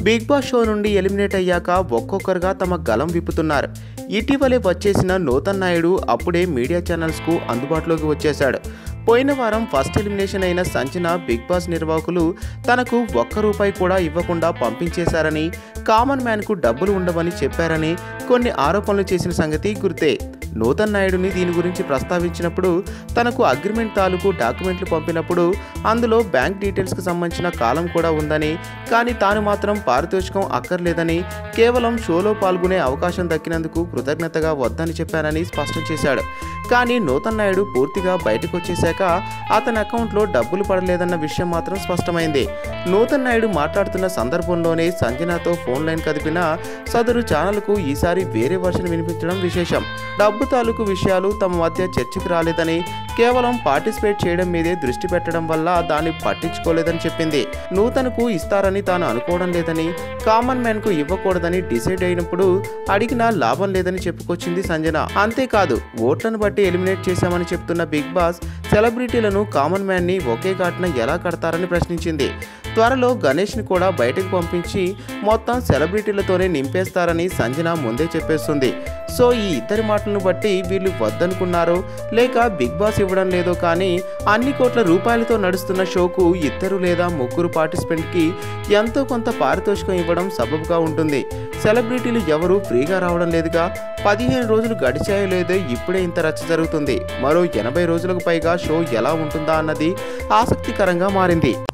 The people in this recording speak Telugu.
బిగ్ బాస్ షో నుండి ఎలిమినేట్ అయ్యాక ఒక్కొక్కరుగా తమ గలం విప్పుతున్నారు ఇటీవలే వచ్చేసిన నూతన్ నాయుడు అప్పుడే మీడియా ఛానల్స్కు అందుబాటులోకి వచ్చేశాడు పోయిన వారం ఫస్ట్ ఎలిమినేషన్ అయిన సంచన బిగ్ బాస్ నిర్వాహకులు తనకు ఒక్క రూపాయి కూడా ఇవ్వకుండా పంపించేశారని కామన్ మ్యాన్కు డబ్బులు ఉండవని చెప్పారని కొన్ని ఆరోపణలు చేసిన సంగతి గుర్తే నూతన్ నాయుడుని దీని గురించి ప్రస్తావించినప్పుడు తనకు అగ్రిమెంట్ తాలూకు డాక్యుమెంట్లు పంపినప్పుడు అందులో బ్యాంక్ డీటెయిల్స్కి సంబంధించిన కాలం కూడా ఉందని కానీ తాను మాత్రం పారితోషికం అక్కర్లేదని కేవలం షోలో పాల్గొనే అవకాశం దక్కినందుకు కృతజ్ఞతగా వద్దని చెప్పానని స్పష్టం చేశాడు కానీ నూతన్ నాయుడు పూర్తిగా బయటకు వచ్చేశాక అతని అకౌంట్లో డబ్బులు పడలేదన్న విషయం మాత్రం స్పష్టమైంది నూతన్ నాయుడు మాట్లాడుతున్న సందర్భంలోనే సంజనాతో ఫోన్ లైన్ కదిపిన సదరు ఛానల్కు ఈసారి వేరే వర్షన్ వినిపించడం విశేషం డబ్బు తాలూకు విషయాలు తమ మధ్య చర్చకు రాలేదని కేవలం పార్టిసిపేట్ చేయడం మీదే దృష్టి పెట్టడం వల్ల దాన్ని పట్టించుకోలేదని చెప్పింది నూతనకు ఇస్తారని తాను అనుకోవడం లేదని కామన్ మ్యాన్ కు ఇవ్వకూడదని డిసైడ్ అయినప్పుడు అడిగినా లాభం లేదని చెప్పుకొచ్చింది సంజన అంతేకాదు ఓట్లను బట్టి ఎలిమినేట్ చేశామని చెప్తున్న బిగ్ బాస్ సెలబ్రిటీలను కామన్ మ్యాన్ ని ఒకే ఘాటున ఎలా కడతారని ప్రశ్నించింది త్వరలో గణేష్ని కూడా బయటకు పంపించి మొత్తం సెలబ్రిటీలతోనే నింపేస్తారని సంజన ముందే చెప్పేస్తుంది సో ఈ ఇద్దరి మాటలను బట్టి వీళ్ళు వద్దనుకున్నారో లేక బిగ్ బాస్ ఇవ్వడం లేదో కానీ అన్ని కోట్ల రూపాయలతో నడుస్తున్న షోకు ఇద్దరు లేదా ముగ్గురు పార్టిసిపెంట్కి ఎంతో కొంత పారితోషికం ఇవ్వడం సబబుగా ఉంటుంది సెలబ్రిటీలు ఎవరు ఫ్రీగా రావడం లేదుగా పదిహేను రోజులు గడిచాయో లేదో ఇప్పుడే ఇంత రచ్చ జరుగుతుంది మరో ఎనభై రోజులకు పైగా షో ఎలా ఉంటుందా అన్నది ఆసక్తికరంగా మారింది